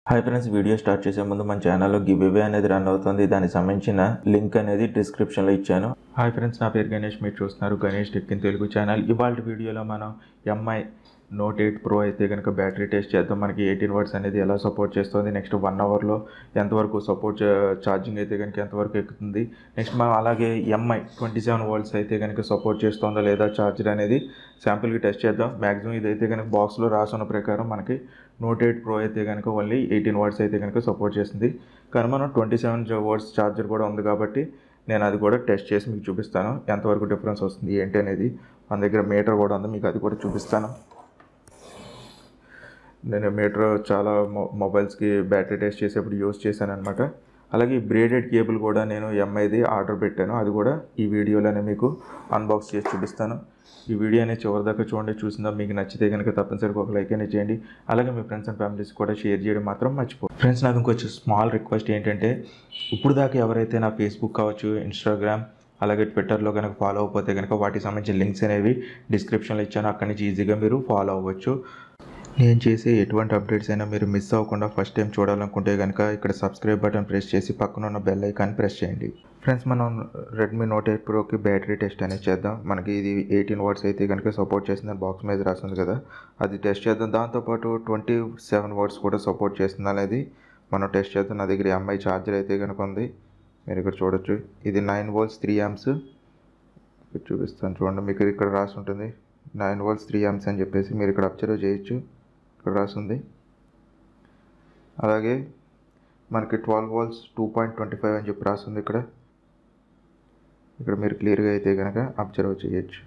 hi friends video start చేసే ముందు మన ఛానల్లో గివ్ అవే అనేది రన్ అవుతుంది దానికి సంబంధించిన లింక్ అనేది డిస్క్రిప్షన్లో ఇచ్చాను హాయ్ ఫ్రెండ్స్ నా పేరు గణేష్ మీరు చూస్తున్నారు Ganesh tech in Telugu channel ఇవాళ వీడియోలో మనం ఎంఐ నోట్ ఎయిట్ ప్రో అయితే కనుక బ్యాటరీ టెస్ట్ చేద్దాం మనకి ఎయిటీన్ వర్డ్స్ అనేది ఎలా సపోర్ట్ చేస్తుంది నెక్స్ట్ వన్ అవర్లో ఎంతవరకు సపోర్ట్ ఛార్జింగ్ అయితే కనుక ఎంతవరకు ఎక్కుతుంది నెక్స్ట్ మనం అలాగే ఎంఐ ట్వంటీ సెవెన్ వోల్ట్స్ అయితే కనుక సపోర్ట్ చేస్తుందా లేదా ఛార్జర్ అనేది శాంపుల్కి టెస్ట్ చేద్దాం మ్యాక్సిమం ఇదైతే కనుక బాక్స్లో రాసున్న ప్రకారం మనకి నోట్ ఎయిట్ ప్రో అయితే కనుక ఓన్లీ ఎయిటీన్ వర్డ్స్ అయితే కనుక సపోర్ట్ చేస్తుంది కానీ మనం ట్వంటీ సెవెన్ వర్డ్స్ ఛార్జర్ కూడా ఉంది కాబట్టి నేను అది కూడా టెస్ట్ చేసి మీకు చూపిస్తాను ఎంతవరకు డిఫరెన్స్ వస్తుంది ఏంటి అనేది మన దగ్గర మీటర్ కూడా ఉంది మీకు అది కూడా చూపిస్తాను నేను మీటర్ చాలా మొ మొబైల్స్కి బ్యాటరీ టెస్ట్ చేసేప్పుడు యూస్ చేశాను అనమాట అలాగే ఈ బ్రేడెడ్ కేబుల్ కూడా నేను ఎంఐది ఆర్డర్ పెట్టాను అది కూడా ఈ వీడియోలోనే మీకు అన్బాక్స్ చేసి చూపిస్తాను ఈ వీడియో అనేది చివరి దాకా చూడండి చూసిందా మీకు నచ్చితే కనుక తప్పనిసరిగా ఒక లైక్ అనేది చేయండి అలాగే మీ ఫ్రెండ్స్ అండ్ ఫ్యామిలీస్ కూడా షేర్ చేయడం మాత్రం మర్చిపో ఫ్రెండ్స్ నాకు ఇంకొంచెం స్మాల్ రిక్వెస్ట్ ఏంటంటే ఇప్పుడు దాకా ఎవరైతే నా ఫేస్బుక్ కావచ్చు ఇన్స్టాగ్రామ్ అలాగే ట్విట్టర్లో కనుక ఫాలో అవ్వకపోతే కనుక వాటికి సంబంధించిన లింక్స్ అనేవి డిస్క్రిప్షన్లో ఇచ్చాను అక్కడి నుంచి ఈజీగా మీరు ఫాలో అవ్వచ్చు నేను చేసే ఎటువంటి అప్డేట్స్ అయినా మీరు మిస్ అవ్వకుండా ఫస్ట్ టైం చూడాలనుకుంటే కనుక ఇక్కడ సబ్స్క్రైబ్ బటన్ ప్రెస్ చేసి పక్కన ఉన్న బెల్ ఐకాన్ ప్రెస్ చేయండి ఫ్రెండ్స్ మనం రెడ్మీ నోట్ ఎయిట్ ప్రోకి బ్యాటరీ టెస్ట్ అనేది చేద్దాం మనకి ఇది ఎయిటీన్ వాట్స్ అయితే కనుక సపోర్ట్ చేస్తుందని బాక్స్ మీద రాస్తుంది కదా అది టెస్ట్ చేద్దాం దాంతోపాటు ట్వంటీ సెవెన్ వాట్స్ కూడా సపోర్ట్ చేస్తుంది అనేది మనం టెస్ట్ చేద్దాం నా దగ్గర ఎంఐ ఛార్జర్ అయితే కనుక ఉంది మీరు ఇక్కడ చూడొచ్చు ఇది నైన్ వోల్ట్స్ త్రీ యామ్స్ ఇక్కడ చూపిస్తాను చూడండి మీకు ఇక్కడ రాసి ఉంటుంది నైన్ వోల్ట్స్ త్రీ యామ్స్ అని చెప్పేసి మీరు ఇక్కడ అబ్జర్వ్ చేయొచ్చు ఇక్కడ రాసింది అలాగే మనకి twelve volts two point twenty five అని చెప్పి రాసింది ఇక్కడ ఇక్కడ మీరు క్లియర్గా అయితే కనుక అబ్జర్వ్ చేయొచ్చు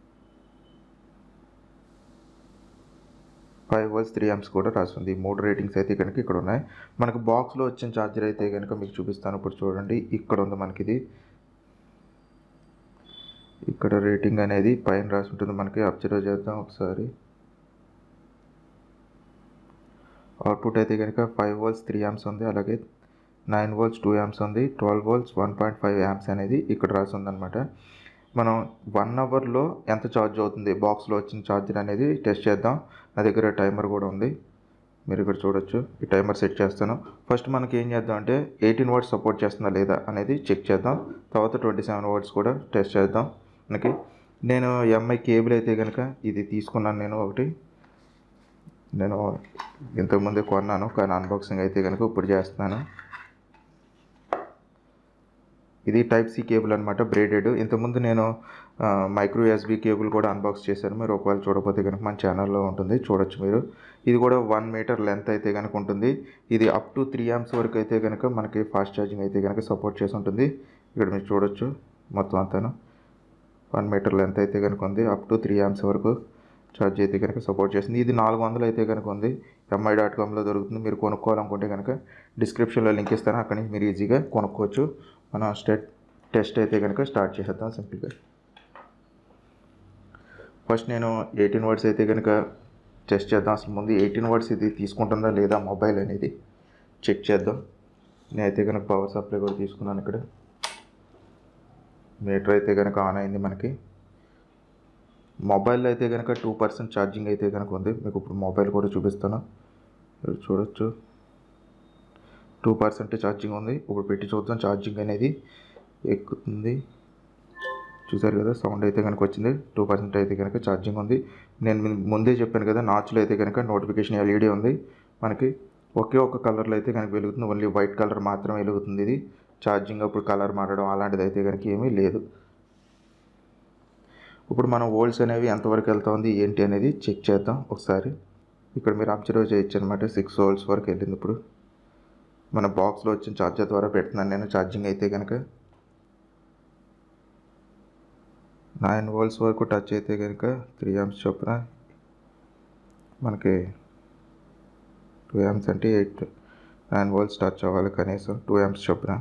ఫైవ్ వోల్ట్స్ త్రీ యామ్స్ కూడా రాస్తుంది ఈ మూడు రేటింగ్స్ అయితే కనుక ఇక్కడ ఉన్నాయి మనకు బాక్స్లో వచ్చిన ఛార్జర్ అయితే కనుక మీకు చూపిస్తాను ఇప్పుడు చూడండి ఇక్కడ ఉంది మనకి ఇది ఇక్కడ రేటింగ్ అనేది పైన రాసి ఉంటుంది మనకి అబ్జర్వ్ చేద్దాం ఒకసారి అవుట్పుట్ అయితే కనుక ఫైవ్ వోల్ట్స్ త్రీ యామ్స్ ఉంది అలాగే నైన్ వోల్ట్స్ టూ యామ్స్ ఉంది twelve volts one point five amps అనేది ఇక్కడ రాసి ఉందన్నమాట మనం వన్ అవర్లో ఎంత ఛార్జ్ అవుతుంది బాక్స్లో వచ్చిన ఛార్జర్ అనేది టెస్ట్ చేద్దాం నా దగ్గర టైమర్ కూడా ఉంది మీరు ఇక్కడ చూడొచ్చు ఈ టైమర్ సెట్ చేస్తాను ఫస్ట్ మనకి ఏం చేద్దాం అంటే ఎయిటీన్ వర్డ్స్ సపోర్ట్ చేస్తుందా లేదా అనేది చెక్ చేద్దాం తర్వాత ట్వంటీ సెవెన్ వర్డ్స్ కూడా టెస్ట్ చేద్దాం మనకి నేను ఎంఐ కేబుల్ అయితే కనుక ఇది తీసుకున్నాను నేను ఒకటి నేను ఇంతకుముందే కొన్నాను కానీ అన్బాక్సింగ్ అయితే కనుక ఇప్పుడు చేస్తున్నాను ఇది టైప్ సి కేబుల్ అనమాట బ్రేడెడ్ ఇంతకుముందు నేను మైక్రో ఎస్బీ కేబుల్ కూడా అన్బాక్స్ చేశాను మీరు ఒకవేళ చూడకపోతే కనుక మన ఛానల్లో ఉంటుంది చూడొచ్చు మీరు ఇది కూడా వన్ మీటర్ లెంత్ అయితే కనుక ఉంటుంది ఇది అప్ టు త్రీ యామ్స్ వరకు అయితే కనుక మనకి ఫాస్ట్ ఛార్జింగ్ అయితే కనుక సపోర్ట్ చేసి ఉంటుంది ఇక్కడ మీరు చూడొచ్చు మొత్తం అంతాను వన్ మీటర్ లెంత్ అయితే కనుక ఉంది అప్ టు త్రీ యామ్స్ వరకు ఛార్జ్ అయితే కనుక సపోర్ట్ చేస్తుంది ఇది నాలుగు వందలు అయితే కనుక ఉంది ఎంఐ డాట్ కామ్లో దొరుకుతుంది మీరు కొనుక్కోవాలనుకుంటే కనుక డిస్క్రిప్షన్లో లింక్ ఇస్తాను అక్కడి నుంచి మీరు ఈజీగా కొనుక్కోవచ్చు మనం స్టెట్ టెస్ట్ అయితే కనుక స్టార్ట్ చేసేద్దాం సింపుల్గా ఫస్ట్ నేను ఎయిటీన్ వర్డ్స్ అయితే కనుక టెస్ట్ చేద్దాం అసలు ముందు ఎయిటీన్ వర్డ్స్ ఇది తీసుకుంటుందా లేదా మొబైల్ అనేది చెక్ చేద్దాం నేనైతే కనుక పవర్ సప్లై కూడా తీసుకున్నాను ఇక్కడ మీటర్ అయితే కనుక ఆన్ అయింది మనకి మొబైల్లో అయితే కనుక టూ పర్సెంట్ ఛార్జింగ్ అయితే కనుక ఉంది మీకు ఇప్పుడు మొబైల్ కూడా చూపిస్తాను మీరు చూడొచ్చు టూ పర్సెంట్ ఛార్జింగ్ ఉంది ఇప్పుడు పెట్టి చూద్దాం ఛార్జింగ్ అనేది ఎక్కుతుంది చూసారు కదా సౌండ్ అయితే కనుక వచ్చింది టూ పర్సెంట్ అయితే కనుక ఛార్జింగ్ ఉంది నేను ముందే చెప్పాను కదా నాచ్లో అయితే కనుక నోటిఫికేషన్ ఎల్ఈడి ఉంది మనకి ఒకే ఒక కలర్లో అయితే కనుక వెలుగుతుంది ఓన్లీ వైట్ కలర్ మాత్రమే వెలుగుతుంది ఇది ఛార్జింగ్ అప్పుడు కలర్ మారడం అలాంటిది అయితే కనుక ఏమీ లేదు ఇప్పుడు మనం వోల్ట్స్ అనేవి ఎంతవరకు వెళ్తా ఉంది ఏంటి అనేది చెక్ చేద్దాం ఒకసారి ఇక్కడ మీరు అబ్జర్వ్ చేయొచ్చు అనమాట సిక్స్ వోల్ట్స్ వరకు వెళ్ళింది ఇప్పుడు మన బాక్స్లో వచ్చిన ఛార్జర్ ద్వారా పెడుతున్నాను నేను ఛార్జింగ్ అయితే కనుక నైన్ వోల్ట్స్ వరకు టచ్ అయితే కనుక త్రీ యామ్స్ చొప్పున మనకి టూ యామ్స్ అంటే ఎయిట్ నైన్ వోల్ట్స్ టచ్ అవ్వాలి కనీసం టూ యామ్స్ చొప్పున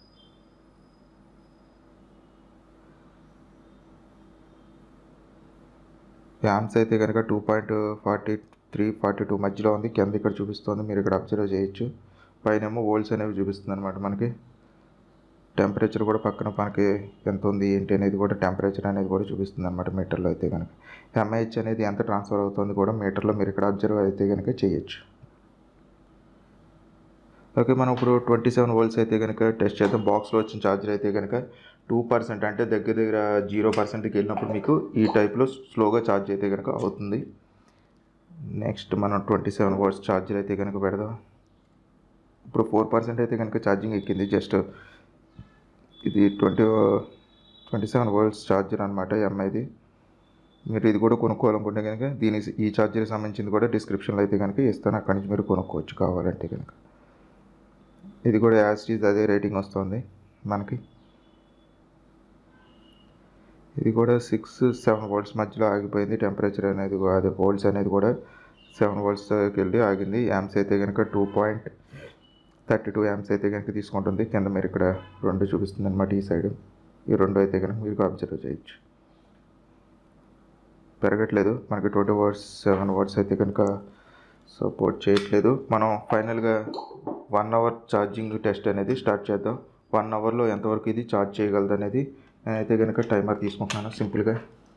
యామ్స్ అయితే కనుక two point forty three forty two మధ్యలో ఉంది కింద ఇక్కడ చూపిస్తుంది మీరు ఇక్కడ అబ్జర్వ్ చేయొచ్చు పైన ఏమో వోల్ట్స్ అనేవి చూపిస్తుంది అనమాట మనకి టెంపరేచర్ కూడా పక్కన మనకి ఎంత ఉంది ఏంటి అనేది కూడా టెంపరేచర్ అనేది కూడా చూపిస్తుంది అనమాట మీటర్లో అయితే కనుక ఎంఐహెచ్ అనేది ఎంత ట్రాన్స్ఫర్ అవుతుంది కూడా మీటర్లో మీరు ఇక్కడ అబ్జర్వ్ అయితే కనుక చేయొచ్చు ఓకే మనం ఇప్పుడు ట్వంటీ సెవెన్ వోల్ట్స్ అయితే కనుక టెస్ట్ చేద్దాం బాక్స్లో వచ్చిన ఛార్జర్ అయితే కనుక టూ పర్సెంట్ అంటే దగ్గర దగ్గర జీరో పర్సెంట్కి వెళ్ళినప్పుడు మీకు ఈ టైప్లో స్లోగా ఛార్జ్ అయితే కనుక అవుతుంది నెక్స్ట్ మనం ట్వంటీ సెవెన్ వోల్ట్స్ ఛార్జర్ అయితే కనుక పెడదాం ఇప్పుడు ఫోర్ పర్సెంట్ అయితే కనుక ఛార్జింగ్ ఎక్కింది జస్ట్ ఇది twenty twenty seven volts charger అనమాట ఎంఐది మీరు ఇది కూడా కొనుక్కోవాలనుకుంటే కనుక దీని ఈ ఛార్జర్కి సంబంధించింది కూడా డిస్క్రిప్షన్లో అయితే కనుక ఇస్తాను అక్కడి నుంచి మీరు కొనుక్కోవచ్చు కావాలంటే కనుక ఇది కూడా యాస్టీజ్ అదే రేటింగ్ వస్తుంది మనకి ఇది కూడా సిక్స్ సెవెన్ వోల్ట్స్ మధ్యలో ఆగిపోయింది టెంపరేచర్ అనేది కూడా- అదే వోల్ట్స్ అనేది కూడా సెవెన్ వోల్ట్స్కి వెళ్ళి ఆగింది యామ్స్ అయితే కనుక two point thirty two amps అయితే కనుక తీసుకుంటుంది కింద మీరు ఇక్కడ రెండు చూపిస్తుంది అనమాట ఈ సైడ్ ఈ రెండు అయితే కనుక మీరు అబ్జర్వ్ చేయొచ్చు పెరగట్లేదు మనకి ట్వంటీ వర్డ్స్ సెవెన్ వర్డ్స్ అయితే కనుక సపోర్ట్ చేయట్లేదు మనం ఫైనల్గా వన్ అవర్ ఛార్జింగ్ టెస్ట్ అనేది స్టార్ట్ చేద్దాం వన్ అవర్లో ఎంతవరకు ఇది ఛార్జ్ చేయగలదు అనేది నేనైతే కనుక టైమర్ తీసుకుంటున్నాను సింపుల్గా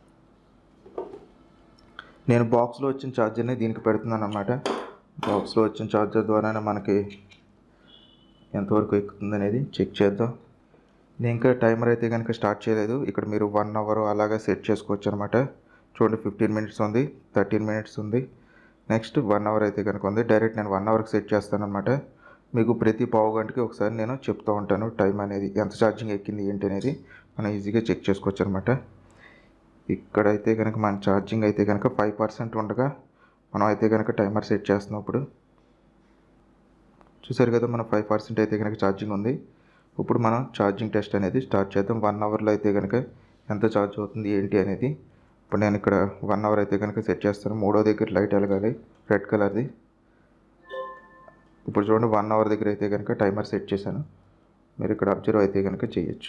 నేను బాక్స్లో వచ్చిన ఛార్జర్ని దీనికి పెడుతున్నాను అనమాట బాక్స్లో వచ్చిన ఛార్జర్ ద్వారానే మనకి ఎంతవరకు ఎక్కుతుంది అనేది చెక్ చేద్దాం నేను ఇంకా టైమర్ అయితే కనుక స్టార్ట్ చేయలేదు ఇక్కడ మీరు వన్ అవర్ అలాగా సెట్ చేసుకోవచ్చు అనమాట చూడండి ఫిఫ్టీన్ మినిట్స్ ఉంది థర్టీన్ మినిట్స్ ఉంది నెక్స్ట్ వన్ అవర్ అయితే కనుక ఉంది డైరెక్ట్ నేను వన్ అవర్కి సెట్ చేస్తాను అనమాట మీకు ప్రతి పావు గంటకి ఒకసారి నేను చెప్తూ ఉంటాను టైం అనేది ఎంత ఛార్జింగ్ ఎక్కింది ఏంటి అనేది మనం ఈజీగా చెక్ చేసుకోవచ్చు అనమాట ఇక్కడైతే కనుక మన ఛార్జింగ్ అయితే కనుక ఫైవ్ పర్సెంట్ ఉండగా మనం అయితే కనుక టైమర్ సెట్ చేస్తున్నాం ఇప్పుడు చూసారు కదా మన ఫైవ్ పర్సెంట్ అయితే కనుక ఛార్జింగ్ ఉంది ఇప్పుడు మనం ఛార్జింగ్ టెస్ట్ అనేది స్టార్ట్ చేద్దాం వన్ అవర్లో అయితే కనుక ఎంత ఛార్జ్ అవుతుంది ఏంటి అనేది ఇప్పుడు నేను ఇక్కడ వన్ అవర్ అయితే కనుక సెట్ చేస్తాను మూడో దగ్గర లైట్ వెలగాలి రెడ్ కలర్ది ఇప్పుడు చూడండి వన్ అవర్ దగ్గర అయితే కనుక టైమర్ సెట్ చేశాను మీరు ఇక్కడ అబ్జర్వ్ అయితే కనుక చేయొచ్చు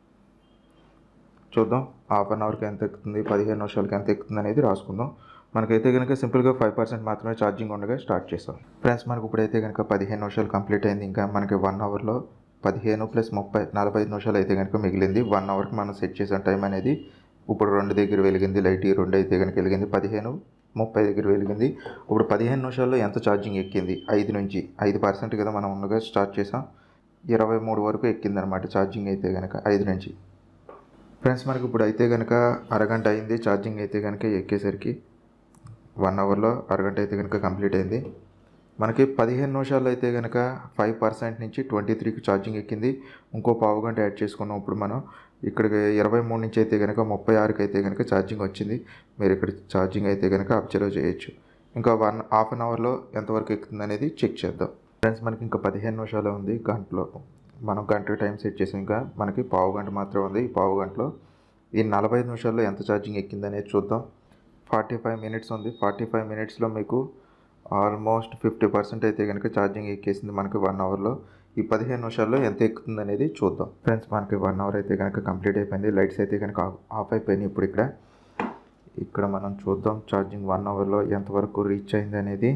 చూద్దాం హాఫ్ అన్ అవర్కి ఎంత ఎక్కుతుంది పదిహేను నిమిషాలకి ఎంత ఎక్కుతుంది అనేది రాసుకుందాం మనకైతే కనుక సింపుల్గా ఫైవ్ పర్సెంట్ మాత్రమే ఛార్జింగ్ ఉండగా స్టార్ట్ చేస్తాం ఫ్రెండ్స్ మనకు ఇప్పుడైతే కనుక పదిహేను నిమిషాలు కంప్లీట్ అయింది ఇంకా మనకి వన్ అవర్లో పదిహేను ప్లస్ ముప్పై నలభై ఐదు నిమిషాలు అయితే కనుక మిగిలింది వన్ అవర్కి మనం సెట్ చేసిన టైం అనేది ఇప్పుడు రెండు దగ్గర వెలిగింది లైట్ ఈ రెండు అయితే కనుక వెలిగింది పదిహేను ముప్పై దగ్గర వెలిగింది ఇప్పుడు పదిహేను నిమిషాల్లో ఎంత ఛార్జింగ్ ఎక్కింది ఐదు నుంచి ఐదు పర్సెంట్ కదా మనం ఉండగా స్టార్ట్ చేసాం ఇరవై మూడు వరకు ఎక్కింది అనమాట ఛార్జింగ్ అయితే కనుక ఐదు నుంచి ఫ్రెండ్స్ మనకి ఇప్పుడు అయితే కనుక అరగంట అయింది ఛార్జింగ్ అయితే కనుక ఎక్కేసరికి వన్ అవర్లో అరగంట అయితే కనుక కంప్లీట్ అయింది మనకి పదిహేను నిమిషాల్లో అయితే కనుక ఫైవ్ పర్సెంట్ నుంచి ట్వంటీ త్రీకి ఛార్జింగ్ ఎక్కింది ఇంకో పావు గంట యాడ్ చేసుకున్నాం ఇప్పుడు మనం ఇక్కడికి ఇరవై మూడు నుంచి అయితే కనుక ముప్పై ఆరుకి అయితే కనుక ఛార్జింగ్ వచ్చింది మీరు ఇక్కడ ఛార్జింగ్ అయితే కనుక అబ్జర్వ్ చేయొచ్చు ఇంకా వన్ హాఫ్ అన్ అవర్లో ఎంతవరకు ఎక్కుతుంది అనేది చెక్ చేద్దాం ఫ్రెండ్స్ మనకి ఇంకా పదిహేను నిమిషాలు ఉంది గంటలో మనం గంట టైం సెట్ చేసి ఇంకా మనకి పావు గంట మాత్రమే ఉంది ఈ పావు గంటలో ఈ నలభై ఐదు నిమిషాల్లో ఎంత ఛార్జింగ్ ఎక్కింది అనేది చూద్దాం ఫార్టీ ఫైవ్ మినిట్స్ ఉంది ఫార్టీ ఫైవ్ మినిట్స్లో మీకు ఆల్మోస్ట్ ఫిఫ్టీ పర్సెంట్ అయితే కనుక ఛార్జింగ్ ఎక్కేసింది మనకి వన్ అవర్లో ఈ పదిహేను నిమిషాల్లో ఎంత ఎక్కుతుంది అనేది చూద్దాం ఫ్రెండ్స్ మనకి వన్ అవర్ అయితే కనుక కంప్లీట్ అయిపోయింది లైట్స్ అయితే కనుక ఆఫ్ అయిపోయినాయి ఇప్పుడు ఇక్కడ ఇక్కడ మనం చూద్దాం ఛార్జింగ్ వన్ అవర్లో ఎంతవరకు రీచ్ అయింది అనేది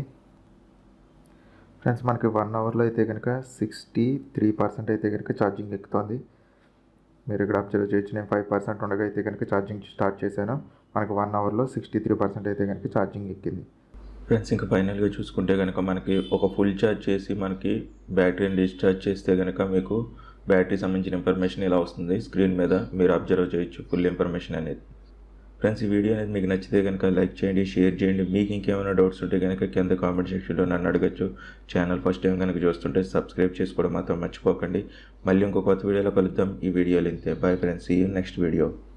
ఫ్రెండ్స్ మనకి వన్ అవర్లో అయితే కనుక సిక్స్టీ త్రీ పర్సెంట్ అయితే కనుక ఛార్జింగ్ ఎక్కుతుంది మీరు ఇక్కడ అబ్జర్వ్ చేయొచ్చు నేను ఫైవ్ పర్సెంట్ ఉండగా అయితే కనుక ఛార్జింగ్ స్టార్ట్ చేశాను మనకి వన్ అవర్లో సిక్స్టీ త్రీ పర్సెంట్ అయితే కనుక ఛార్జింగ్ ఎక్కింది ఫ్రెండ్స్ ఇంకా ఫైనల్గా చూసుకుంటే కనుక మనకి ఒక ఫుల్ ఛార్జ్ చేసి మనకి బ్యాటరీని డిశ్చార్జ్ చేస్తే కనుక మీకు బ్యాటరీ సంబంధించిన ఇన్ఫర్మేషన్ ఇలా వస్తుంది స్క్రీన్ మీద మీరు అబ్జర్వ్ చేయొచ్చు ఫుల్ ఇన్ఫర్మేషన్ అనేది ఫ్రెండ్స్ ఈ వీడియో అనేది మీకు నచ్చితే కనుక లైక్ చేయండి షేర్ చేయండి మీకు ఇంకేమైనా డౌట్స్ ఉంటే కనుక కింద కామెంట్ సెక్షన్లో నన్ను అడగచ్చు ఛానల్ ఫస్ట్ టైం కనుక చూస్తుంటే సబ్స్క్రైబ్ చేసుకోవడం మాత్రం మర్చిపోకండి మళ్ళీ ఇంకో కొత్త వీడియోలో కలుద్దాం ఈ వీడియోలు ఇంతే బాయ్ ఫ్రెండ్స్ ఈ నెక్స్ట్ వీడియో